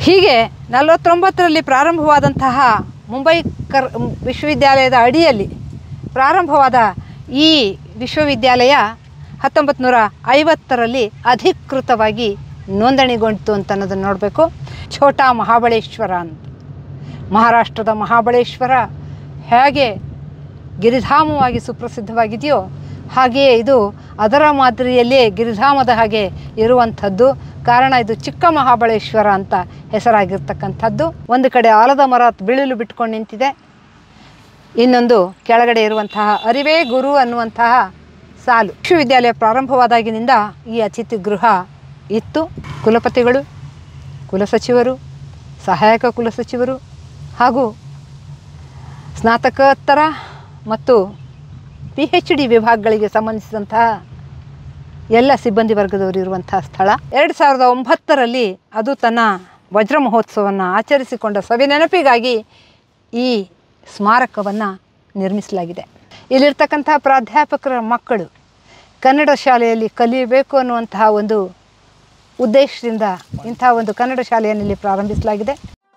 ಹೀಗೆ ನಲವತ್ತೊಂಬತ್ತರಲ್ಲಿ ಪ್ರಾರಂಭವಾದಂತಹ ಮುಂಬೈ ಕರ್ ವಿಶ್ವವಿದ್ಯಾಲಯದ ಅಡಿಯಲ್ಲಿ ಪ್ರಾರಂಭವಾದ ಈ ವಿಶ್ವವಿದ್ಯಾಲಯ ಹತ್ತೊಂಬತ್ತು ನೂರ ಐವತ್ತರಲ್ಲಿ ಅಧಿಕೃತವಾಗಿ ನೋಂದಣಿಗೊಂಡಿತು ಅಂತ ಅನ್ನೋದನ್ನು ನೋಡಬೇಕು ಛೋಟಾ ಮಹಾಬಳೇಶ್ವರ ಅಂತ ಮಹಾರಾಷ್ಟ್ರದ ಮಹಾಬಳೇಶ್ವರ ಹೇಗೆ ಗಿರಿಧಾಮವಾಗಿ ಸುಪ್ರಸಿದ್ಧವಾಗಿದೆಯೋ ಹಾಗೆಯೇ ಇದು ಅದರ ಮಾದರಿಯಲ್ಲಿಯೇ ಗಿರಿಧಾಮದ ಹಾಗೆ ಇರುವಂಥದ್ದು ಕಾರಣ ಇದು ಚಿಕ್ಕ ಮಹಾಬಳೇಶ್ವರ ಅಂತ ಹೆಸರಾಗಿರ್ತಕ್ಕಂಥದ್ದು ಒಂದು ಕಡೆ ಆಲದ ಮರ ಬಿಳಿಲು ಬಿಟ್ಕೊಂಡು ನಿಂತಿದೆ ಇನ್ನೊಂದು ಕೆಳಗಡೆ ಇರುವಂತಹ ಅರಿವೇ ಗುರು ಅನ್ನುವಂತಹ ಸಾಲು ವಿಶ್ವವಿದ್ಯಾಲಯ ಪ್ರಾರಂಭವಾದಾಗಿನಿಂದ ಈ ಅತಿಥಿ ಗೃಹ ಇತ್ತು ಕುಲಪತಿಗಳು ಕುಲಸಚಿವರು ಸಹಾಯಕ ಕುಲಸಚಿವರು ಹಾಗೂ ಸ್ನಾತಕೋತ್ತರ ಮತ್ತು ಪಿ ಎಚ್ ಡಿ ವಿಭಾಗಗಳಿಗೆ ಸಂಬಂಧಿಸಿದಂತಹ ಎಲ್ಲ ಸಿಬ್ಬಂದಿ ವರ್ಗದವರು ಇರುವಂತಹ ಸ್ಥಳ ಎರಡು ಸಾವಿರದ ಒಂಬತ್ತರಲ್ಲಿ ಅದು ತನ್ನ ವಜ್ರ ಮಹೋತ್ಸವವನ್ನು ಆಚರಿಸಿಕೊಂಡ ಸವಿ ನೆನಪಿಗಾಗಿ ಈ ಸ್ಮಾರಕವನ್ನು ನಿರ್ಮಿಸಲಾಗಿದೆ ಇಲ್ಲಿರ್ತಕ್ಕಂಥ ಪ್ರಾಧ್ಯಾಪಕರ ಮಕ್ಕಳು ಕನ್ನಡ ಶಾಲೆಯಲ್ಲಿ ಕಲಿಯಬೇಕು ಅನ್ನುವಂತಹ ಒಂದು ಉದ್ದೇಶದಿಂದ ಇಂಥ ಒಂದು ಕನ್ನಡ ಶಾಲೆಯನ್ನು ಇಲ್ಲಿ ಪ್ರಾರಂಭಿಸಲಾಗಿದೆ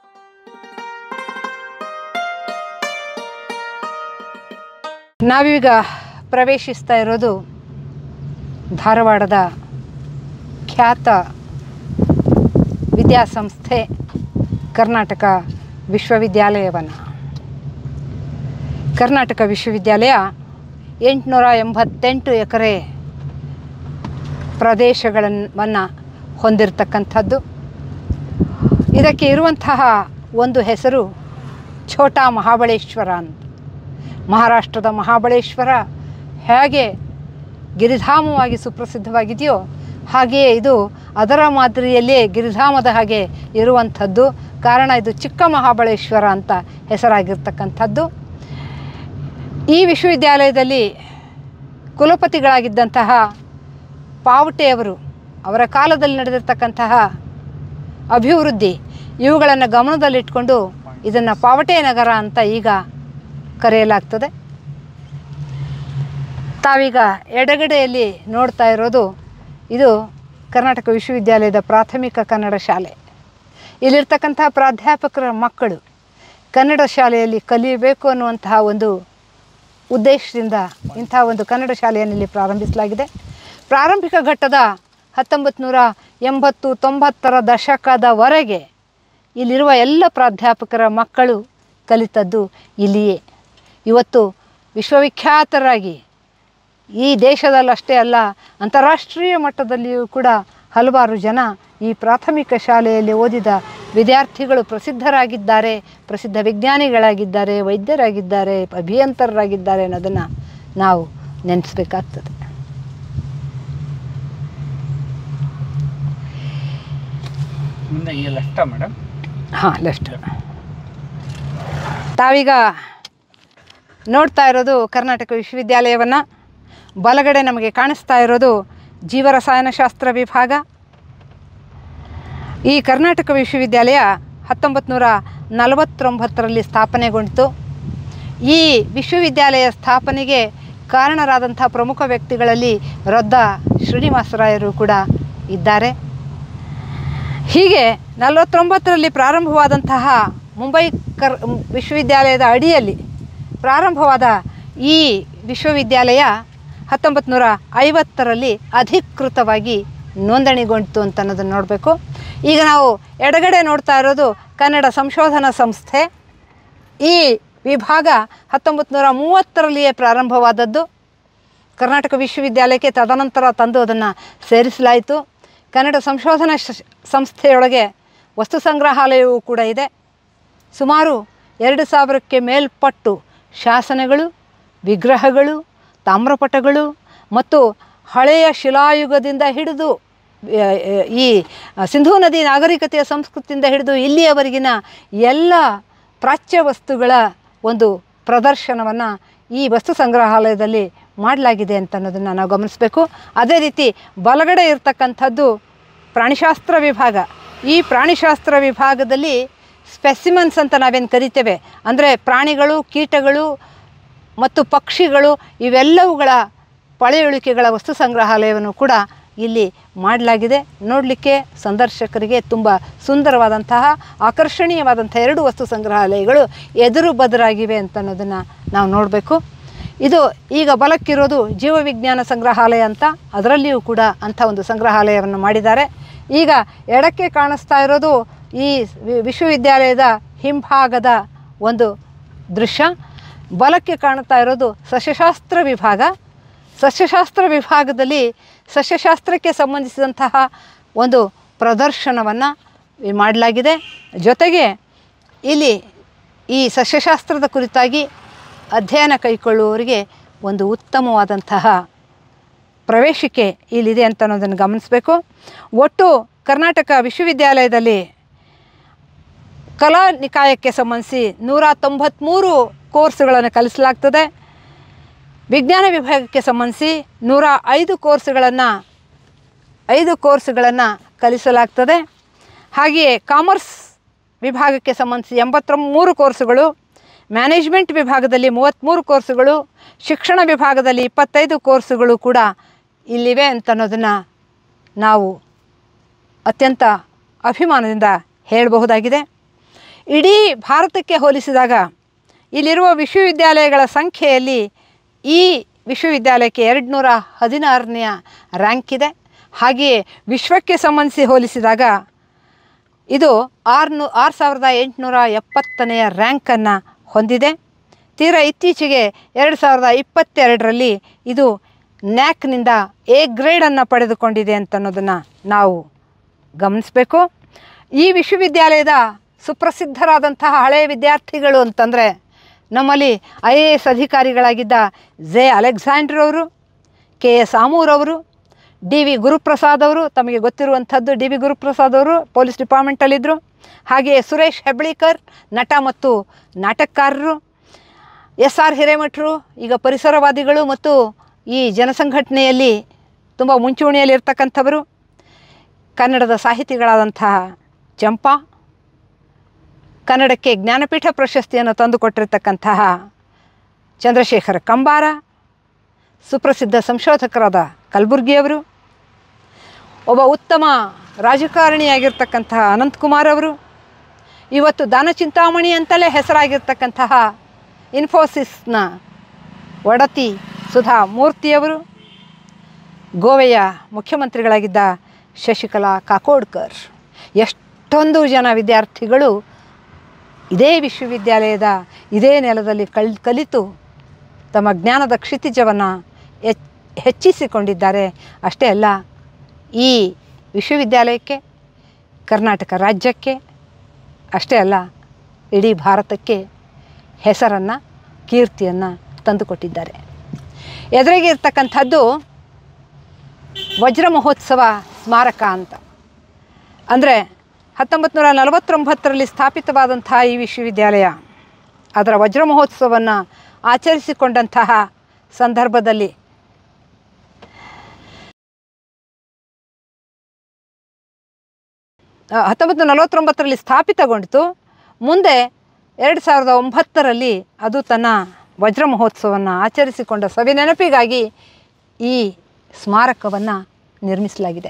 ನಾವೀಗ ಪ್ರವೇಶಿಸ್ತಾ ಇರೋದು ಧಾರವಾಡದ ಖ್ಯಾತ ವಿದ್ಯಾಸಂಸ್ಥೆ ಕರ್ನಾಟಕ ವಿಶ್ವವಿದ್ಯಾಲಯವನ್ನು ಕರ್ನಾಟಕ ವಿಶ್ವವಿದ್ಯಾಲಯ ಎಂಟುನೂರ ಎಂಬತ್ತೆಂಟು ಎಕರೆ ಪ್ರದೇಶಗಳನ್ನು ಹೊಂದಿರತಕ್ಕಂಥದ್ದು ಇದಕ್ಕೆ ಇರುವಂತಹ ಒಂದು ಹೆಸರು ಛೋಟಾ ಮಹಾಬಳೇಶ್ವರ ಅಂತ ಮಹಾರಾಷ್ಟ್ರದ ಮಹಾಬಳೇಶ್ವರ ಹೇಗೆ ಗಿರಿಧಾಮವಾಗಿ ಸುಪ್ರಸಿದ್ಧವಾಗಿದೆಯೋ ಹಾಗೆಯೇ ಇದು ಅದರ ಮಾದರಿಯಲ್ಲಿಯೇ ಗಿರಿಧಾಮದ ಹಾಗೆ ಇರುವಂಥದ್ದು ಕಾರಣ ಇದು ಚಿಕ್ಕ ಮಹಾಬಳೇಶ್ವರ ಅಂತ ಹೆಸರಾಗಿರ್ತಕ್ಕಂಥದ್ದು ಈ ವಿಶ್ವವಿದ್ಯಾಲಯದಲ್ಲಿ ಕುಲಪತಿಗಳಾಗಿದ್ದಂತಹ ಪಾವಟೆಯವರು ಅವರ ಕಾಲದಲ್ಲಿ ನಡೆದಿರ್ತಕ್ಕಂತಹ ಅಭಿವೃದ್ಧಿ ಇವುಗಳನ್ನು ಗಮನದಲ್ಲಿಟ್ಕೊಂಡು ಇದನ್ನು ಪಾವಟೆ ನಗರ ಅಂತ ಈಗ ಕರೆಯಲಾಗ್ತದೆ ತಾವೀಗ ಎಡಗಡೆಯಲ್ಲಿ ನೋಡ್ತಾ ಇರೋದು ಇದು ಕರ್ನಾಟಕ ವಿಶ್ವವಿದ್ಯಾಲಯದ ಪ್ರಾಥಮಿಕ ಕನ್ನಡ ಶಾಲೆ ಇಲ್ಲಿರ್ತಕ್ಕಂಥ ಪ್ರಾಧ್ಯಾಪಕರ ಮಕ್ಕಳು ಕನ್ನಡ ಶಾಲೆಯಲ್ಲಿ ಕಲಿಯಬೇಕು ಅನ್ನುವಂತಹ ಒಂದು ಉದ್ದೇಶದಿಂದ ಇಂಥ ಒಂದು ಕನ್ನಡ ಶಾಲೆಯನ್ನು ಇಲ್ಲಿ ಪ್ರಾರಂಭಿಸಲಾಗಿದೆ ಪ್ರಾರಂಭಿಕ ಘಟ್ಟದ ಹತ್ತೊಂಬತ್ತು ನೂರ ಎಂಬತ್ತು ತೊಂಬತ್ತರ ದಶಕದವರೆಗೆ ಇಲ್ಲಿರುವ ಎಲ್ಲ ಪ್ರಾಧ್ಯಾಪಕರ ಮಕ್ಕಳು ಕಲಿತದ್ದು ಇಲ್ಲಿಯೇ ಇವತ್ತು ವಿಶ್ವವಿಖ್ಯಾತರಾಗಿ ಈ ದೇಶದಲ್ಲಷ್ಟೇ ಅಲ್ಲ ಅಂತಾರಾಷ್ಟ್ರೀಯ ಮಟ್ಟದಲ್ಲಿಯೂ ಕೂಡ ಹಲವಾರು ಜನ ಈ ಪ್ರಾಥಮಿಕ ಶಾಲೆಯಲ್ಲಿ ಓದಿದ ವಿದ್ಯಾರ್ಥಿಗಳು ಪ್ರಸಿದ್ಧರಾಗಿದ್ದಾರೆ ಪ್ರಸಿದ್ಧ ವಿಜ್ಞಾನಿಗಳಾಗಿದ್ದಾರೆ ವೈದ್ಯರಾಗಿದ್ದಾರೆ ಅಭಿಯಂತರರಾಗಿದ್ದಾರೆ ಅನ್ನೋದನ್ನು ನಾವು ನೆನೆಸ್ಬೇಕಾಗ್ತದೆ ಮುಂದೆ ಈ ಲೆಫ್ಟ ಮೇಡಮ್ ಹಾಂ ಲೆಫ್ಟ್ ತಾವೀಗ ನೋಡ್ತಾ ಇರೋದು ಕರ್ನಾಟಕ ವಿಶ್ವವಿದ್ಯಾಲಯವನ್ನು ಬಲಗಡೆ ನಮಗೆ ಕಾಣಿಸ್ತಾ ಇರೋದು ಜೀವರಸಾಯನಶಾಸ್ತ್ರ ವಿಭಾಗ ಈ ಕರ್ನಾಟಕ ವಿಶ್ವವಿದ್ಯಾಲಯ ಹತ್ತೊಂಬತ್ತು ನೂರ ನಲವತ್ತೊಂಬತ್ತರಲ್ಲಿ ಸ್ಥಾಪನೆಗೊಂಡಿತು ಈ ವಿಶ್ವವಿದ್ಯಾಲಯ ಸ್ಥಾಪನೆಗೆ ಕಾರಣರಾದಂಥ ಪ್ರಮುಖ ವ್ಯಕ್ತಿಗಳಲ್ಲಿ ರೊದ್ದ ಶ್ರೀನಿವಾಸರಾಯರು ಕೂಡ ಇದ್ದಾರೆ ಹೀಗೆ ನಲವತ್ತೊಂಬತ್ತರಲ್ಲಿ ಪ್ರಾರಂಭವಾದಂತಹ ಮುಂಬೈ ಕರ್ ವಿಶ್ವವಿದ್ಯಾಲಯದ ಅಡಿಯಲ್ಲಿ ಪ್ರಾರಂಭವಾದ ಈ ವಿಶ್ವವಿದ್ಯಾಲಯ ಹತ್ತೊಂಬತ್ತು ನೂರ ಐವತ್ತರಲ್ಲಿ ಅಧಿಕೃತವಾಗಿ ನೋಂದಣಿಗೊಂಡಿತು ಅಂತ ಅನ್ನೋದನ್ನು ನೋಡಬೇಕು ಈಗ ನಾವು ಎಡಗಡೆ ನೋಡ್ತಾ ಇರೋದು ಕನ್ನಡ ಸಂಶೋಧನಾ ಸಂಸ್ಥೆ ಈ ವಿಭಾಗ ಹತ್ತೊಂಬತ್ತು ನೂರ ಮೂವತ್ತರಲ್ಲಿಯೇ ಪ್ರಾರಂಭವಾದದ್ದು ಕರ್ನಾಟಕ ವಿಶ್ವವಿದ್ಯಾಲಯಕ್ಕೆ ತದನಂತರ ತಂದು ಅದನ್ನು ಸೇರಿಸಲಾಯಿತು ಕನ್ನಡ ಸಂಶೋಧನಾ ಶ- ಸಂಸ್ಥೆಯೊಳಗೆ ವಸ್ತು ಸಂಗ್ರಹಾಲಯವೂ ಕೂಡ ಇದೆ ಸುಮಾರು ಎರಡು ಸಾವಿರಕ್ಕೆ ಮೇಲ್ಪಟ್ಟು ಶಾಸನಗಳು ವಿಗ್ರಹಗಳು ತಾಮ್ರಪಟಗಳು ಮತ್ತು ಹಳೆಯ ಶಿಲಾಯುಗದಿಂದ ಹಿಡಿದು ಆ, ಈ ಸಿಂಧೂ ನದಿ ನಾಗರಿಕತೆಯ ಸಂಸ್ಕೃತಿಯಿಂದ ಹಿಡಿದು ಇಲ್ಲಿಯವರೆಗಿನ ಎಲ್ಲ ಪ್ರಾಚ್ಯ ವಸ್ತುಗಳ ಒಂದು ಪ್ರದರ್ಶನವನ್ನು ಈ ವಸ್ತು ಸಂಗ್ರಹಾಲಯದಲ್ಲಿ ಮಾಡಲಾಗಿದೆ ಅಂತ ಅನ್ನೋದನ್ನು ನಾವು ಗಮನಿಸಬೇಕು ಅದೇ ರೀತಿ ಬಲಗಡೆ ಇರತಕ್ಕಂಥದ್ದು ಪ್ರಾಣಿಶಾಸ್ತ್ರ ವಿಭಾಗ ಈ ಪ್ರಾಣಿಶಾಸ್ತ್ರ ವಿಭಾಗದಲ್ಲಿ ಸ್ಪೆಸಿಮನ್ಸ್ ಅಂತ ನಾವೇನು ಕರಿತೇವೆ ಅಂದರೆ ಪ್ರಾಣಿಗಳು ಕೀಟಗಳು ಮತ್ತು ಪಕ್ಷಿಗಳು ಇವೆಲ್ಲವುಗಳ ಪಳೆಯುಳಿಕೆಗಳ ವಸ್ತು ಸಂಗ್ರಹಾಲಯವನ್ನು ಕೂಡ ಇಲ್ಲಿ ಮಾಡಲಾಗಿದೆ ನೋಡಲಿಕ್ಕೆ ಸಂದರ್ಶಕರಿಗೆ ತುಂಬ ಸುಂದರವಾದಂತಹ ಆಕರ್ಷಣೀಯವಾದಂಥ ಎರಡು ವಸ್ತು ಸಂಗ್ರಹಾಲಯಗಳು ಎದುರು ಬದರಾಗಿವೆ ಅಂತ ಅನ್ನೋದನ್ನು ನಾವು ನೋಡಬೇಕು ಇದು ಈಗ ಬಲಕ್ಕಿರೋದು ಜೀವವಿಜ್ಞಾನ ಸಂಗ್ರಹಾಲಯ ಅಂತ ಅದರಲ್ಲಿಯೂ ಕೂಡ ಅಂಥ ಒಂದು ಸಂಗ್ರಹಾಲಯವನ್ನು ಮಾಡಿದ್ದಾರೆ ಈಗ ಎಡಕ್ಕೆ ಕಾಣಿಸ್ತಾ ಇರೋದು ಈ ವಿ- ವಿಶ್ವವಿದ್ಯಾಲಯದ ಹಿಂಭಾಗದ ಒಂದು ದೃಶ್ಯ ಬಲಕ್ಕೆ ಕಾಣುತ್ತಾ ಇರೋದು ಸಸ್ಯಶಾಸ್ತ್ರ ವಿಭಾಗ ಸಸ್ಯಶಾಸ್ತ್ರ ವಿಭಾಗದಲ್ಲಿ ಸಸ್ಯಶಾಸ್ತ್ರಕ್ಕೆ ಸಂಬಂಧಿಸಿದಂತಹ ಒಂದು ಪ್ರದರ್ಶನವನ್ನು ಮಾಡಲಾಗಿದೆ ಜೊತೆಗೆ ಇಲ್ಲಿ ಈ ಸಸ್ಯಶಾಸ್ತ್ರದ ಕುರಿತಾಗಿ ಅಧ್ಯಯನ ಕೈಗೊಳ್ಳುವವರಿಗೆ ಒಂದು ಉತ್ತಮವಾದಂತಹ ಪ್ರವೇಶಿಕೆ ಇಲ್ಲಿದೆ ಅಂತ ಅನ್ನೋದನ್ನು ಗಮನಿಸಬೇಕು ಒಟ್ಟು ಕರ್ನಾಟಕ ವಿಶ್ವವಿದ್ಯಾಲಯದಲ್ಲಿ ಕಲಾ ನಿಕಾಯಕ್ಕೆ ಸಂಬಂಧಿಸಿ ನೂರ ತೊಂಬತ್ತ್ಮೂರು ಕೋರ್ಸ್ಗಳನ್ನು ಕಲಿಸಲಾಗ್ತದೆ ವಿಜ್ಞಾನ ವಿಭಾಗಕ್ಕೆ ಸಂಬಂಧಿಸಿ ನೂರ ಐದು ಕೋರ್ಸ್ಗಳನ್ನು ಐದು ಕೋರ್ಸ್ಗಳನ್ನು ಕಲಿಸಲಾಗ್ತದೆ ಹಾಗೆಯೇ ಕಾಮರ್ಸ್ ವಿಭಾಗಕ್ಕೆ ಸಂಬಂಧಿಸಿ ಎಂಬತ್ತ ಮೂರು ಕೋರ್ಸುಗಳು ಮ್ಯಾನೇಜ್ಮೆಂಟ್ ವಿಭಾಗದಲ್ಲಿ ಮೂವತ್ತ್ಮೂರು ಕೋರ್ಸುಗಳು ಶಿಕ್ಷಣ ವಿಭಾಗದಲ್ಲಿ ಇಪ್ಪತ್ತೈದು ಕೋರ್ಸುಗಳು ಕೂಡ ಇಲ್ಲಿವೆ ಅಂತ ಅನ್ನೋದನ್ನು ನಾವು ಅತ್ಯಂತ ಅಭಿಮಾನದಿಂದ ಹೇಳಬಹುದಾಗಿದೆ ಇಡೀ ಭಾರತಕ್ಕೆ ಹೋಲಿಸಿದಾಗ ಇಲ್ಲಿರುವ ವಿಶ್ವವಿದ್ಯಾಲಯಗಳ ಸಂಖ್ಯೆಯಲ್ಲಿ ಈ ವಿಶ್ವವಿದ್ಯಾಲಯಕ್ಕೆ ಎರಡು ನೂರ ಹದಿನಾರನೆಯ ರ್ಯಾಂಕ್ ಇದೆ ಹಾಗೆಯೇ ವಿಶ್ವಕ್ಕೆ ಸಂಬಂಧಿಸಿ ಹೋಲಿಸಿದಾಗ ಇದು ಆರುನೂ ಆರು ಸಾವಿರದ ಎಂಟುನೂರ ಎಪ್ಪತ್ತನೆಯ ರ್ಯಾಂಕನ್ನು ಹೊಂದಿದೆ ತೀರಾ ಇತ್ತೀಚೆಗೆ ಎರಡು ಸಾವಿರದ ಇಪ್ಪತ್ತೆರಡರಲ್ಲಿ ಇದು ನ್ಯಾಕ್ನಿಂದ ಎ ಗ್ರೇಡನ್ನು ಪಡೆದುಕೊಂಡಿದೆ ಅಂತ ಅನ್ನೋದನ್ನು ನಾವು ಗಮನಿಸಬೇಕು ಈ ವಿಶ್ವವಿದ್ಯಾಲಯದ ಸುಪ್ರಸಿದ್ಧರಾದಂತಹ ಹಳೆಯ ವಿದ್ಯಾರ್ಥಿಗಳು ಅಂತಂದರೆ ನಮ್ಮಲ್ಲಿ ಐ ಎ ಎಸ್ ಅಧಿಕಾರಿಗಳಾಗಿದ್ದ ಜೆ ಅಲೆಕ್ಸಾಂಡ್ರ್ ಅವರು ಕೆ ಎಸ್ ಆಮೂರ್ ಅವರು ಡಿ ವಿ ಗುರುಪ್ರಸಾದ್ ಅವರು ತಮಗೆ ಗೊತ್ತಿರುವಂಥದ್ದು ಡಿ ವಿ ಗುರುಪ್ರಸಾದ್ ಅವರು ಪೊಲೀಸ್ ಡಿಪಾರ್ಟ್ಮೆಂಟಲ್ಲಿದ್ದರು ಹಾಗೆಯೇ ಸುರೇಶ್ ಹೆಬ್ಳಿಕರ್ ನಟ ಮತ್ತು ನಾಟಕಕಾರರು ಎಸ್ ಆರ್ ಹಿರೇಮಠರು ಈಗ ಪರಿಸರವಾದಿಗಳು ಮತ್ತು ಈ ಜನಸಂಘಟನೆಯಲ್ಲಿ ತುಂಬ ಮುಂಚೂಣಿಯಲ್ಲಿರ್ತಕ್ಕಂಥವರು ಕನ್ನಡದ ಸಾಹಿತಿಗಳಾದಂತಹ ಚಂಪಾ ಕನ್ನಡಕ್ಕೆ ಜ್ಞಾನಪೀಠ ಪ್ರಶಸ್ತಿಯನ್ನು ತಂದುಕೊಟ್ಟಿರ್ತಕ್ಕಂತಹ ಚಂದ್ರಶೇಖರ ಕಂಬಾರ ಸುಪ್ರಸಿದ್ಧ ಸಂಶೋಧಕರಾದ ಕಲಬುರ್ಗಿಯವರು ಒಬ್ಬ ಉತ್ತಮ ರಾಜಕಾರಣಿಯಾಗಿರ್ತಕ್ಕಂತಹ ಅನಂತಕುಮಾರ್ ಅವರು ಇವತ್ತು ದಾನ ಚಿಂತಾಮಣಿ ಅಂತಲೇ ಹೆಸರಾಗಿರ್ತಕ್ಕಂತಹ ಇನ್ಫೋಸಿಸ್ನ ಒಡತಿ ಸುಧಾ ಮೂರ್ತಿಯವರು ಗೋವೆಯ ಮುಖ್ಯಮಂತ್ರಿಗಳಾಗಿದ್ದ ಶಶಿಕಲಾ ಕಾಕೋಡ್ಕರ್ ಎಷ್ಟೊಂದು ಜನ ವಿದ್ಯಾರ್ಥಿಗಳು ಇದೇ ವಿಶ್ವವಿದ್ಯಾಲಯದ ಇದೇ ನೆಲದಲ್ಲಿ ಕಲ್ ಕಲಿತು ತಮ್ಮ ಜ್ಞಾನದ ಕ್ಷಿತಿಜವನ್ನು ಎಚ್ ಹೆಚ್ಚಿಸಿಕೊಂಡಿದ್ದಾರೆ ಅಷ್ಟೇ ಅಲ್ಲ ಈ ವಿಶ್ವವಿದ್ಯಾಲಯಕ್ಕೆ ಕರ್ನಾಟಕ ರಾಜ್ಯಕ್ಕೆ ಅಷ್ಟೇ ಅಲ್ಲ ಇಡೀ ಭಾರತಕ್ಕೆ ಹೆಸರನ್ನು ಕೀರ್ತಿಯನ್ನು ತಂದುಕೊಟ್ಟಿದ್ದಾರೆ ಎದುರಿಗೆ ಇರ್ತಕ್ಕಂಥದ್ದು ವಜ್ರ ಮಹೋತ್ಸವ ಸ್ಮಾರಕ ಅಂತ ಅಂದರೆ ಹತ್ತೊಂಬತ್ತು ನೂರ ನಲವತ್ತೊಂಬತ್ತರಲ್ಲಿ ಸ್ಥಾಪಿತವಾದಂಥ ಈ ವಿಶ್ವವಿದ್ಯಾಲಯ ಅದರ ವಜ್ರ ಮಹೋತ್ಸವವನ್ನು ಆಚರಿಸಿಕೊಂಡಂತಹ ಸಂದರ್ಭದಲ್ಲಿ ಹತ್ತೊಂಬತ್ತು ನೂರ ನಲವತ್ತೊಂಬತ್ತರಲ್ಲಿ ಸ್ಥಾಪಿತಗೊಂಡಿತು ಮುಂದೆ ಎರಡು ಸಾವಿರದ ಒಂಬತ್ತರಲ್ಲಿ ಅದು ತನ್ನ ವಜ್ರ ಮಹೋತ್ಸವವನ್ನು ಆಚರಿಸಿಕೊಂಡ ಸವಿ ನೆನಪಿಗಾಗಿ ಈ ಸ್ಮಾರಕವನ್ನು ನಿರ್ಮಿಸಲಾಗಿದೆ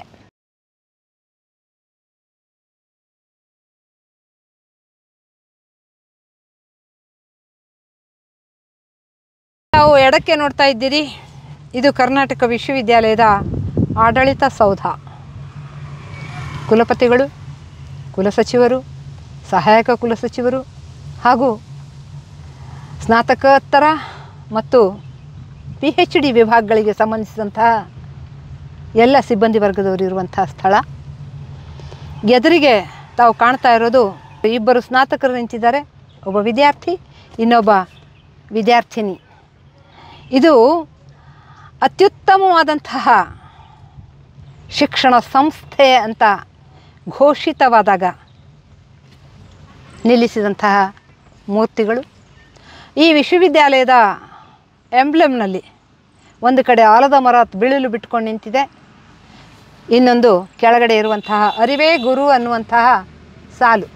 ನಾವು ಎಡಕ್ಕೆ ನೋಡ್ತಾ ಇದ್ದೀರಿ ಇದು ಕರ್ನಾಟಕ ವಿಶ್ವವಿದ್ಯಾಲಯದ ಆಡಳಿತ ಸೌಧ ಕುಲಪತಿಗಳು ಕುಲಸಚಿವರು ಸಹಾಯಕ ಕುಲಸಚಿವರು ಹಾಗೂ ಸ್ನಾತಕೋತ್ತರ ಮತ್ತು ಪಿ ಎಚ್ ಡಿ ವಿಭಾಗಗಳಿಗೆ ಸಂಬಂಧಿಸಿದಂತಹ ಎಲ್ಲ ಸಿಬ್ಬಂದಿ ವರ್ಗದವರು ಇರುವಂತಹ ಸ್ಥಳ ಎದುರಿಗೆ ತಾವು ಕಾಣ್ತಾ ಇರೋದು ಇಬ್ಬರು ಸ್ನಾತಕರು ನಿಂತಿದ್ದಾರೆ ಒಬ್ಬ ವಿದ್ಯಾರ್ಥಿ ಇನ್ನೊಬ್ಬ ವಿದ್ಯಾರ್ಥಿನಿ ಇದು ಅತ್ಯುತ್ತಮವಾದಂತಹ ಶಿಕ್ಷಣ ಸಂಸ್ಥೆ ಅಂತ ಘೋಷಿತವಾದಾಗ ನಿಲ್ಲಿಸಿದಂತಹ ಮೂರ್ತಿಗಳು ಈ ವಿಶ್ವವಿದ್ಯಾಲಯದ ಎಂಬ್ಲೆಮ್ನಲ್ಲಿ ಒಂದು ಕಡೆ ಆಲದ ಮರ ಬಿಳಿಲು ಬಿಟ್ಕೊಂಡು ನಿಂತಿದೆ ಇನ್ನೊಂದು ಕೆಳಗಡೆ ಇರುವಂತಹ ಅರಿವೇ ಗುರು ಅನ್ನುವಂತಹ ಸಾಲು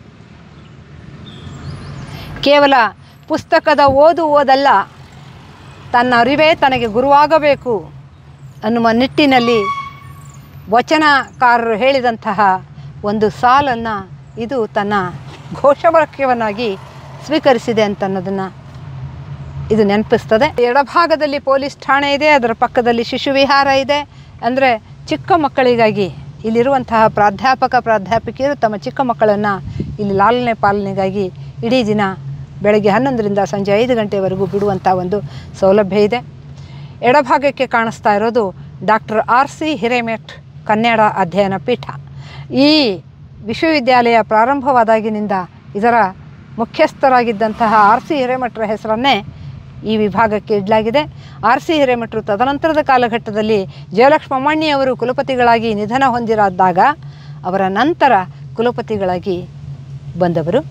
ಕೇವಲ ಪುಸ್ತಕದ ಓದು ಓದಲ್ಲ ತನ್ನ ಅರಿವೇ ತನಗೆ ಗುರುವಾಗಬೇಕು ಅನ್ನುವ ನಿಟ್ಟಿನಲ್ಲಿ ವಚನಕಾರರು ಹೇಳಿದಂತಹ ಒಂದು ಸಾಲನ್ನು ಇದು ತನ್ನ ಘೋಷವಾಕ್ಯವನ್ನಾಗಿ ಸ್ವೀಕರಿಸಿದೆ ಅಂತ ಅನ್ನೋದನ್ನು ಇದು ನೆನಪಿಸ್ತದೆ ಎಡಭಾಗದಲ್ಲಿ ಪೊಲೀಸ್ ಠಾಣೆ ಇದೆ ಅದರ ಪಕ್ಕದಲ್ಲಿ ಶಿಶು ವಿಹಾರ ಇದೆ ಅಂದರೆ ಚಿಕ್ಕ ಮಕ್ಕಳಿಗಾಗಿ ಇಲ್ಲಿರುವಂತಹ ಪ್ರಾಧ್ಯಾಪಕ ಪ್ರಾಧ್ಯಾಪಕಿಯರು ತಮ್ಮ ಚಿಕ್ಕ ಮಕ್ಕಳನ್ನು ಇಲ್ಲಿ ಲಾಲನೆ ಪಾಲನೆಗಾಗಿ ಇಡೀ ದಿನ ಬೆಳಗ್ಗೆ ಹನ್ನೊಂದರಿಂದ ಸಂಜೆ ಐದು ಗಂಟೆವರೆಗೂ ಬಿಡುವಂಥ ಒಂದು ಸೌಲಭ್ಯ ಇದೆ ಎಡಭಾಗಕ್ಕೆ ಕಾಣಿಸ್ತಾ ಇರೋದು doctor R C Hiremath Kannada ಅಧ್ಯಯನ ಪೀಠ ಈ ವಿಶ್ವವಿದ್ಯಾಲಯ ಪ್ರಾರಂಭವಾದಾಗಿನಿಂದ ಇದರ ಮುಖ್ಯಸ್ಥರಾಗಿದ್ದಂತಹ ಆರ್ ಸಿ ಹಿರೇಮಠರ ಹೆಸರನ್ನೇ ಈ ವಿಭಾಗಕ್ಕೆ ಇಡಲಾಗಿದೆ ಆರ್ ಸಿ ಹಿರೇಮಠರು ತದನಂತರದ ಕಾಲಘಟ್ಟದಲ್ಲಿ ಜಯಲಕ್ಷ್ಮಮ್ಮಣ್ಣಿ ಅವರು ಕುಲಪತಿಗಳಾಗಿ ನಿಧನ ಹೊಂದಿರಾದಾಗ ಅವರ ನಂತರ ಕುಲಪತಿಗಳಾಗಿ ಬಂದವರು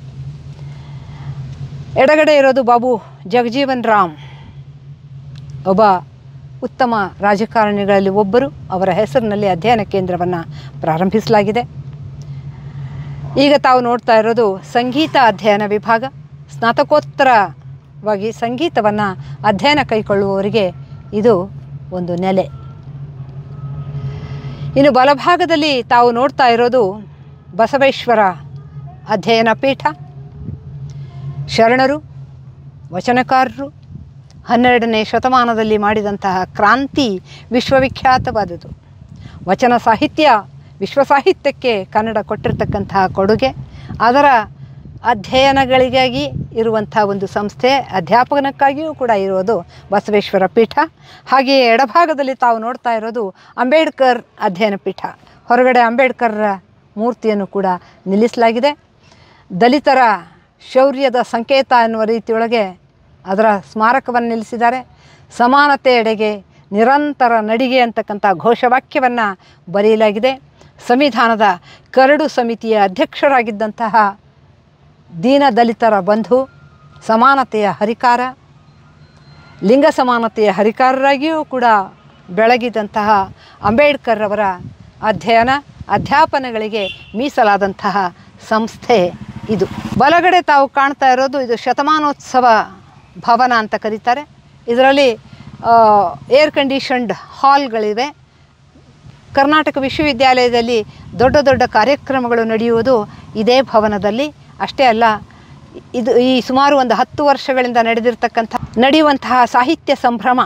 ಎಡಗಡೆ ಇರೋದು ಬಾಬು ಜಗಜೀವನ್ ರಾಮ್ ಒಬ್ಬ ಉತ್ತಮ ರಾಜಕಾರಣಿಗಳಲ್ಲಿ ಒಬ್ಬರು ಅವರ ಹೆಸರಿನಲ್ಲಿ ಅಧ್ಯಯನ ಕೇಂದ್ರವನ್ನು ಪ್ರಾರಂಭಿಸಲಾಗಿದೆ ಈಗ ತಾವು ನೋಡ್ತಾ ಇರೋದು ಸಂಗೀತ ಅಧ್ಯಯನ ವಿಭಾಗ ಸ್ನಾತಕೋತ್ತರವಾಗಿ ಸಂಗೀತವನ್ನು ಅಧ್ಯಯನ ಕೈಗೊಳ್ಳುವವರಿಗೆ ಇದು ಒಂದು ನೆಲೆ ಇನ್ನು ಬಲಭಾಗದಲ್ಲಿ ತಾವು ನೋಡ್ತಾ ಇರೋದು ಬಸವೇಶ್ವರ ಅಧ್ಯಯನ ಪೀಠ ಶರಣರು ವಚನಕಾರರು ಹನ್ನೆರಡನೇ ಶತಮಾನದಲ್ಲಿ ಮಾಡಿದಂತಹ ಕ್ರಾಂತಿ ವಿಶ್ವವಿಖ್ಯಾತವಾದುದು ವಚನ ಸಾಹಿತ್ಯ ವಿಶ್ವ ಸಾಹಿತ್ಯಕ್ಕೆ ಕನ್ನಡ ಕೊಟ್ಟಿರ್ತಕ್ಕಂತಹ ಕೊಡುಗೆ ಅದರ ಅಧ್ಯಯನಗಳಿಗಾಗಿ ಇರುವಂಥ ಒಂದು ಸಂಸ್ಥೆ ಅಧ್ಯಾಪನಕ್ಕಾಗಿಯೂ ಕೂಡ ಇರೋದು ಬಸವೇಶ್ವರ ಪೀಠ ಹಾಗೆಯೇ ಎಡಭಾಗದಲ್ಲಿ ತಾವು ನೋಡ್ತಾ ಇರೋದು ಅಂಬೇಡ್ಕರ್ ಅಧ್ಯಯನ ಪೀಠ ಹೊರಗಡೆ ಅಂಬೇಡ್ಕರ್ರ ಮೂರ್ತಿಯನ್ನು ಕೂಡ ನಿಲ್ಲಿಸಲಾಗಿದೆ ದಲಿತರ ಶೌರ್ಯದ ಸಂಕೇತ ಎನ್ನುವ ರೀತಿಯೊಳಗೆ ಅದರ ಸ್ಮಾರಕವನ್ನು ನಿಲ್ಲಿಸಿದ್ದಾರೆ ಸಮಾನತೆಯೆಡೆಗೆ ನಿರಂತರ ನಡಿಗೆ ಅಂತಕ್ಕಂಥ ಘೋಷವಾಕ್ಯವನ್ನು ಬರೆಯಲಾಗಿದೆ ಸಂವಿಧಾನದ ಕರಡು ಸಮಿತಿಯ ಅಧ್ಯಕ್ಷರಾಗಿದ್ದಂತಹ ದೀನ ದಲಿತರ ಬಂಧು ಸಮಾನತೆಯ ಹರಿಕಾರ ಲಿಂಗ ಸಮಾನತೆಯ ಹರಿಕಾರರಾಗಿಯೂ ಕೂಡ ಬೆಳಗಿದಂತಹ ಅಂಬೇಡ್ಕರ್ ಅವರ ಅಧ್ಯಯನ ಅಧ್ಯಾಪನಗಳಿಗೆ ಮೀಸಲಾದಂತಹ ಸಂಸ್ಥೆ ಇದು ಬಲಗಡೆ ತಾವು ಕಾಣ್ತಾ ಇರೋದು ಇದು ಶತಮಾನೋತ್ಸವ ಭವನ ಅಂತ ಕರೀತಾರೆ ಇದರಲ್ಲಿ ಏರ್ ಕಂಡೀಷನ್ಡ್ ಹಾಲ್ಗಳಿವೆ ಕರ್ನಾಟಕ ವಿಶ್ವವಿದ್ಯಾಲಯದಲ್ಲಿ ದೊಡ್ಡ ದೊಡ್ಡ ಕಾರ್ಯಕ್ರಮಗಳು ನಡೆಯುವುದು ಇದೇ ಭವನದಲ್ಲಿ ಅಷ್ಟೇ ಅಲ್ಲ ಇದು ಈ ಸುಮಾರು ಒಂದು ಹತ್ತು ವರ್ಷಗಳಿಂದ ನಡೆದಿರ್ತಕ್ಕಂಥ ನಡೆಯುವಂತಹ ಸಾಹಿತ್ಯ ಸಂಭ್ರಮ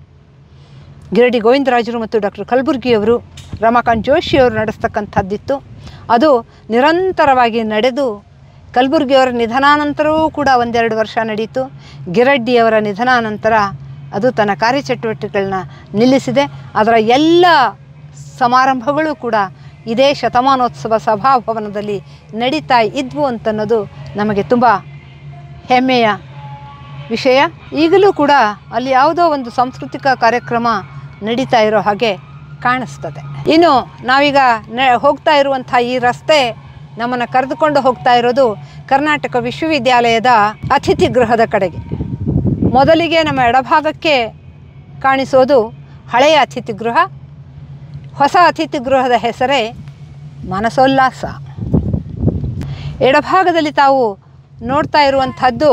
ಗಿರಡಿ ಗೋವಿಂದರಾಜರು ಮತ್ತು ಡಾಕ್ಟರ್ ಕಲಬುರ್ಗಿಯವರು ರಮಾಕಾಂತ್ ಜೋಶಿಯವರು ನಡೆಸ್ತಕ್ಕಂಥದ್ದಿತ್ತು ಅದು ನಿರಂತರವಾಗಿ ನಡೆದು ಕಲಬುರ್ಗಿಯವರ ನಿಧನಾನಂತರವೂ ಕೂಡ ಒಂದೆರಡು ವರ್ಷ ನಡೀತು ಗಿರಡ್ಡಿಯವರ ನಿಧನಾನಂತರ ಅದು ತನ್ನ ಕಾರ್ಯಚಟುವಟಿಕೆಗಳನ್ನ ನಿಲ್ಲಿಸಿದೆ ಅದರ ಎಲ್ಲ ಸಮಾರಂಭಗಳು ಕೂಡ ಇದೇ ಶತಮಾನೋತ್ಸವ ಸಭಾಭವನದಲ್ಲಿ ನಡೀತಾ ಇದ್ವು ಅಂತನ್ನೋದು ನಮಗೆ ತುಂಬ ಹೆಮ್ಮೆಯ ವಿಷಯ ಈಗಲೂ ಕೂಡ ಅಲ್ಲಿ ಯಾವುದೋ ಒಂದು ಸಾಂಸ್ಕೃತಿಕ ಕಾರ್ಯಕ್ರಮ ನಡೀತಾ ಇರೋ ಹಾಗೆ ಕಾಣಿಸ್ತದೆ ಇನ್ನು ನಾವೀಗ ನ ಹೋಗ್ತಾ ಇರುವಂಥ ಈ ರಸ್ತೆ ನಮ್ಮನ್ನು ಕರೆದುಕೊಂಡು ಹೋಗ್ತಾ ಇರೋದು ಕರ್ನಾಟಕ ವಿಶ್ವವಿದ್ಯಾಲಯದ ಅತಿಥಿ ಗೃಹದ ಕಡೆಗೆ ಮೊದಲಿಗೆ ನಮ್ಮ ಎಡಭಾಗಕ್ಕೆ ಕಾಣಿಸೋದು ಹಳೆಯ ಅತಿಥಿ ಗೃಹ ಹೊಸ ಅತಿಥಿ ಗೃಹದ ಹೆಸರೇ ಮನಸೋಲ್ಲಾಸ ಎಡಭಾಗದಲ್ಲಿ ತಾವು ನೋಡ್ತಾ ಇರುವಂಥದ್ದು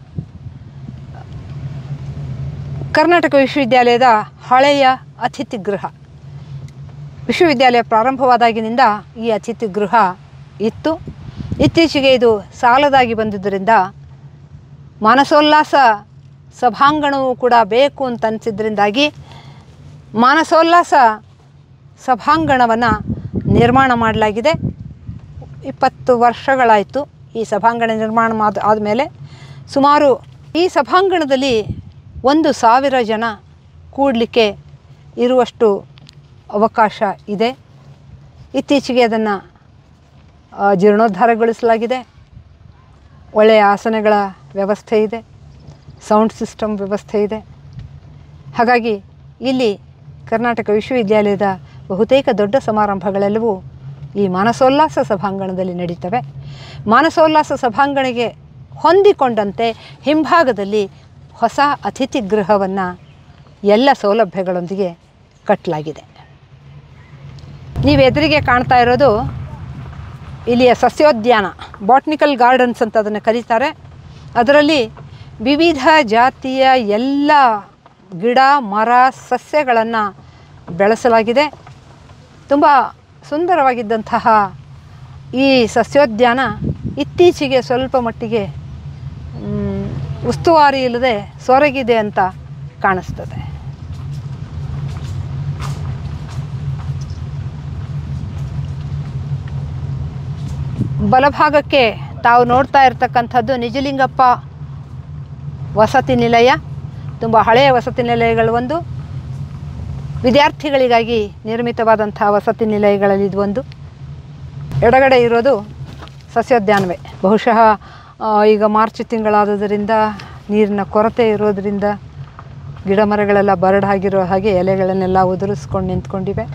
ಕರ್ನಾಟಕ ವಿಶ್ವವಿದ್ಯಾಲಯದ ಹಳೆಯ ಅತಿಥಿ ಗೃಹ ವಿಶ್ವವಿದ್ಯಾಲಯ ಪ್ರಾರಂಭವಾದಾಗಿನಿಂದ ಈ ಅತಿಥಿ ಗೃಹ ಇತ್ತು ಇತ್ತೀಚೆಗೆ ಇದು ಸಾಲದಾಗಿ ಬಂದಿದ್ದರಿಂದ ಮಾನಸೋಲ್ಲಾಸ ಸಭಾಂಗಣವೂ ಕೂಡ ಬೇಕು ಅಂತ ಅನಿಸಿದ್ರಿಂದಾಗಿ ಮಾನಸೋಲ್ಲಾಸ ಸಭಾಂಗಣವನ್ನು ನಿರ್ಮಾಣ ಮಾಡಲಾಗಿದೆ ಇಪ್ಪತ್ತು ವರ್ಷಗಳಾಯಿತು ಈ ಸಭಾಂಗಣ ನಿರ್ಮಾಣ ಮಾದ ಆದಮೇಲೆ ಸುಮಾರು ಈ ಸಭಾಂಗಣದಲ್ಲಿ ಒಂದು ಸಾವಿರ ಜನ ಕೂಡಲಿಕ್ಕೆ ಇರುವಷ್ಟು ಅವಕಾಶ ಇದೆ ಇತ್ತೀಚೆಗೆ ಅದನ್ನು ಜೀರ್ಣೋದ್ಧಾರಗೊಳಿಸಲಾಗಿದೆ ಒಳ್ಳೆಯ ಆಸನಗಳ ವ್ಯವಸ್ಥೆ ಇದೆ ಸೌಂಡ್ ಸಿಸ್ಟಮ್ ವ್ಯವಸ್ಥೆ ಇದೆ ಹಾಗಾಗಿ ಇಲ್ಲಿ ಕರ್ನಾಟಕ ವಿಶ್ವವಿದ್ಯಾಲಯದ ಬಹುತೇಕ ದೊಡ್ಡ ಸಮಾರಂಭಗಳೆಲ್ಲವೂ ಈ ಮಾನಸೋಲ್ಲಾಸ ಸಭಾಂಗಣದಲ್ಲಿ ನಡೀತವೆ ಮಾನಸೋಲ್ಲಾಸ ಸಭಾಂಗಣಿಗೆ ಹೊಂದಿಕೊಂಡಂತೆ ಹಿಂಭಾಗದಲ್ಲಿ ಹೊಸ ಅತಿಥಿ ಗೃಹವನ್ನು ಎಲ್ಲ ಸೌಲಭ್ಯಗಳೊಂದಿಗೆ ಕಟ್ಟಲಾಗಿದೆ ನೀವು ಎದುರಿಗೆ ಕಾಣ್ತಾ ಇರೋದು ಇಲ್ಲಿಯ ಸಸ್ಯೋದ್ಯಾನ ಬಾಟ್ನಿಕಲ್ ಗಾರ್ಡನ್ಸ್ ಅಂತ ಅದನ್ನು ಕರೀತಾರೆ ಅದರಲ್ಲಿ ವಿವಿಧ ಜಾತಿಯ ಎಲ್ಲ ಗಿಡ ಮರ ಸಸ್ಯಗಳನ್ನು ಬೆಳೆಸಲಾಗಿದೆ ತುಂಬ ಸುಂದರವಾಗಿದ್ದಂತಹ ಈ ಸಸ್ಯೋದ್ಯಾನ ಇತ್ತೀಚೆಗೆ ಸ್ವಲ್ಪ ಮಟ್ಟಿಗೆ ಮ್, ಉಸ್ತುವಾರಿ ಇಲ್ಲದೆ ಸೊರಗಿದೆ ಅಂತ ಕಾಣಿಸ್ತದೆ ಬಲಭಾಗಕ್ಕೆ ತಾವು ನೋಡ್ತಾ ಇರ್ತಕ್ಕಂಥದ್ದು ನಿಜಲಿಂಗಪ್ಪ ವಸತಿ ನಿಲಯ ತುಂಬ ಹಳೆಯ ವಸತಿ ನಿಲಯಗಳು ಒಂದು ವಿದ್ಯಾರ್ಥಿಗಳಿಗಾಗಿ ನಿರ್ಮಿತವಾದಂಥ ವಸತಿ ನಿಲಯಗಳಲ್ಲಿ ಇದು ಒಂದು ಎಡಗಡೆ ಇರೋದು ಸಸ್ಯೋದ್ಯಾನವೇ ಬಹುಶಃ ಆ, ಈಗ ಮಾರ್ಚ್ ತಿಂಗಳಾದುದರಿಂದ ನೀರಿನ ಕೊರತೆ ಇರೋದರಿಂದ ಗಿಡ ಮರಗಳೆಲ್ಲ ಬರಡಾಗಿರೋ ಹಾಗೆ ಎಲೆಗಳನ್ನೆಲ್ಲ ಉದುರಿಸ್ಕೊಂಡು ನಿಂತ್ಕೊಂಡಿವೆ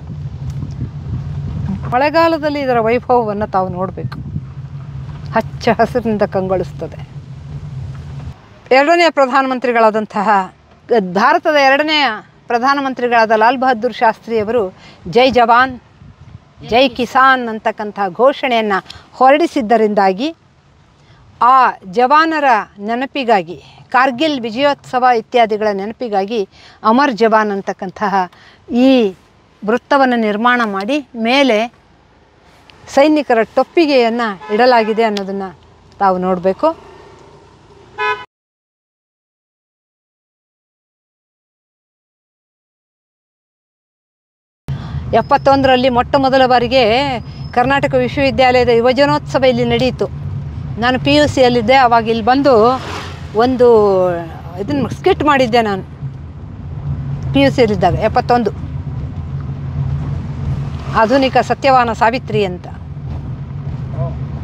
ಮಳೆಗಾಲದಲ್ಲಿ ಇದರ ವೈಭವವನ್ನು ತಾವು ನೋಡಬೇಕು ಹಚ್ಚ ಹಸಿರಿನಿಂದ ಕಂಗೊಳಿಸ್ತದೆ ಎರಡನೇ ಪ್ರಧಾನಮಂತ್ರಿಗಳಾದಂತಹ ಭಾರತದ ಎರಡನೆಯ ಪ್ರಧಾನಮಂತ್ರಿಗಳಾದ ಲಾಲ್ ಬಹದ್ದೂರ್ ಶಾಸ್ತ್ರಿಯವರು ಜೈ ಜವಾನ್ ಜೈ ಕಿಸಾನ್ ಅಂತಕ್ಕಂಥ ಘೋಷಣೆಯನ್ನು ಹೊರಡಿಸಿದ್ದರಿಂದಾಗಿ ಆ ಜವಾನರ ನೆನಪಿಗಾಗಿ ಕಾರ್ಗಿಲ್ ವಿಜಯೋತ್ಸವ ಇತ್ಯಾದಿಗಳ ನೆನಪಿಗಾಗಿ ಅಮರ್ ಜವಾನ್ ಅಂತಕ್ಕಂತಹ ಈ ವೃತ್ತವನ್ನು ನಿರ್ಮಾಣ ಮಾಡಿ ಮೇಲೆ ಸೈನಿಕರ ಟೊಪ್ಪಿಗೆಯನ್ನು ಇಡಲಾಗಿದೆ ಅನ್ನೋದನ್ನು ತಾವು ನೋಡಬೇಕು ಎಪ್ಪತ್ತೊಂದರಲ್ಲಿ ಮೊಟ್ಟ ಮೊದಲ ಬಾರಿಗೆ ಕರ್ನಾಟಕ ವಿಶ್ವವಿದ್ಯಾಲಯದ ಯುವಜನೋತ್ಸವ ಇಲ್ಲಿ ನಡೆಯಿತು ನಾನು ಪಿ ಯು ಸಿಯಲ್ಲಿದ್ದೆ ಅವಾಗ ಇಲ್ಲಿ ಬಂದು ಒಂದು ಇದನ್ನು ಸ್ಕಿಟ್ ಮಾಡಿದ್ದೆ ನಾನು ಪಿ ಯು ಸಿಯಲ್ಲಿದ್ದಾಗ ಎಪ್ಪತ್ತೊಂದು ಆಧುನಿಕ ಸತ್ಯವಾನ ಸಾವಿತ್ರಿ ಅಂತ ಓ.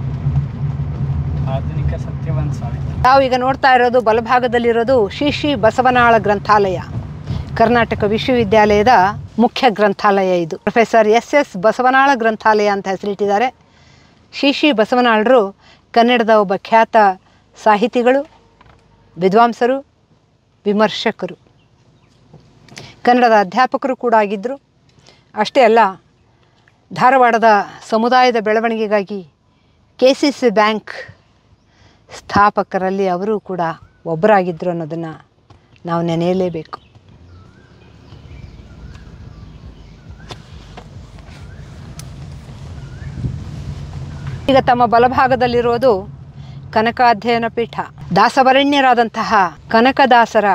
ಆಧುನಿಕ ಸತ್ಯವಾನ್ ಸಾವಿತ್ರಿ ತಾವು ಈಗ ನೋಡ್ತಾ ಇರೋದು ಬಲಭಾಗದಲ್ಲಿರೋದು ಶ್ರೀ ಶ್ರೀ ಬಸವನಾಳ ಗ್ರಂಥಾಲಯ ಕರ್ನಾಟಕ ವಿಶ್ವವಿದ್ಯಾಲಯದ ಮುಖ್ಯ ಗ್ರಂಥಾಲಯ ಇದು ಪ್ರೊಫೆಸರ್ ಎಸ್ ಎಸ್ ಬಸವನಾಳ ಗ್ರಂಥಾಲಯ ಅಂತ ಹೆಸರಿಟ್ಟಿದ್ದಾರೆ ಶ್ರೀ ಶ್ರೀ ಬಸವನಾಳರು ಕನ್ನಡದ ಒಬ್ಬ ಖ್ಯಾತ ಸಾಹಿತಿಗಳು ವಿದ್ವಾಂಸರು ವಿಮರ್ಶಕರು ಕನ್ನಡದ ಅಧ್ಯಾಪಕರು ಕೂಡ ಆಗಿದ್ದರು ಅಷ್ಟೇ ಅಲ್ಲ ಧಾರವಾಡದ ಸಮುದಾಯದ ಬೆಳವಣಿಗೆಗಾಗಿ ಕೆ ಸಿ ಸಿ ಬ್ಯಾಂಕ್ ಸ್ಥಾಪಕರಲ್ಲಿ ಅವರು ಕೂಡ ಒಬ್ಬರಾಗಿದ್ದರು ಅನ್ನೋದನ್ನು ನಾವು ನೆನೆಯಲೇಬೇಕು ಈಗ ತಮ್ಮ ಬಲಭಾಗದಲ್ಲಿರೋದು ಕನಕಾಧ್ಯಯನ ಪೀಠ ದಾಸವರಣ್ಯರಾದಂತಹ ಕನಕದಾಸರ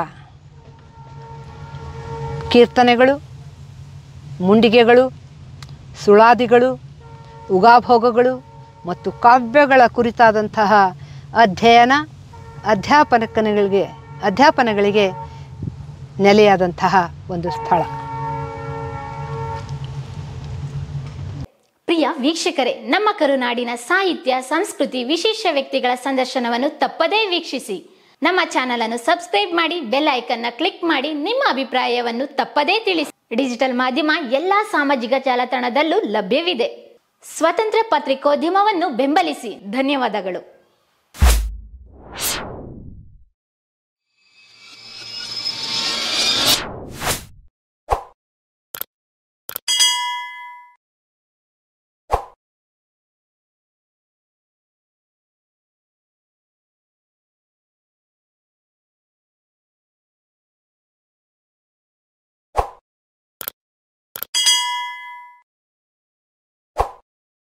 ಕೀರ್ತನೆಗಳು ಮುಂಡಿಗೆಗಳು ಸುಳಾದಿಗಳು ಉಗಾಭೋಗಗಳು ಮತ್ತು ಕಾವ್ಯಗಳ ಕುರಿತಾದಂತಹ ಅಧ್ಯಯನ ಅಧ್ಯಾಪನಗಳಿಗೆ ಅಧ್ಯಾಪನಗಳಿಗೆ ನೆಲೆಯಾದಂತಹ ಒಂದು ಸ್ಥಳ ಪ್ರಿಯ ವೀಕ್ಷಕರೇ ನಮ್ಮ ಕರುನಾಡಿನ ಸಾಹಿತ್ಯ ಸಂಸ್ಕೃತಿ ವಿಶೇಷ ವ್ಯಕ್ತಿಗಳ ಸಂದರ್ಶನವನ್ನು ತಪ್ಪದೇ ವೀಕ್ಷಿಸಿ ನಮ್ಮ ಚಾನಲ್ ಅನ್ನು ಸಬ್ಸ್ಕ್ರೈಬ್ ಮಾಡಿ ಬೆಲ್ ಐಕನ್ನ ಕ್ಲಿಕ್ ಮಾಡಿ ನಿಮ್ಮ ಅಭಿಪ್ರಾಯವನ್ನು ತಪ್ಪದೇ ತಿಳಿಸಿ ಡಿಜಿಟಲ್ ಮಾಧ್ಯಮ ಎಲ್ಲಾ ಸಾಮಾಜಿಕ ಜಾಲತಾಣದಲ್ಲೂ ಲಭ್ಯವಿದೆ ಸ್ವತಂತ್ರ ಪತ್ರಿಕೋದ್ಯಮವನ್ನು ಬೆಂಬಲಿಸಿ ಧನ್ಯವಾದಗಳು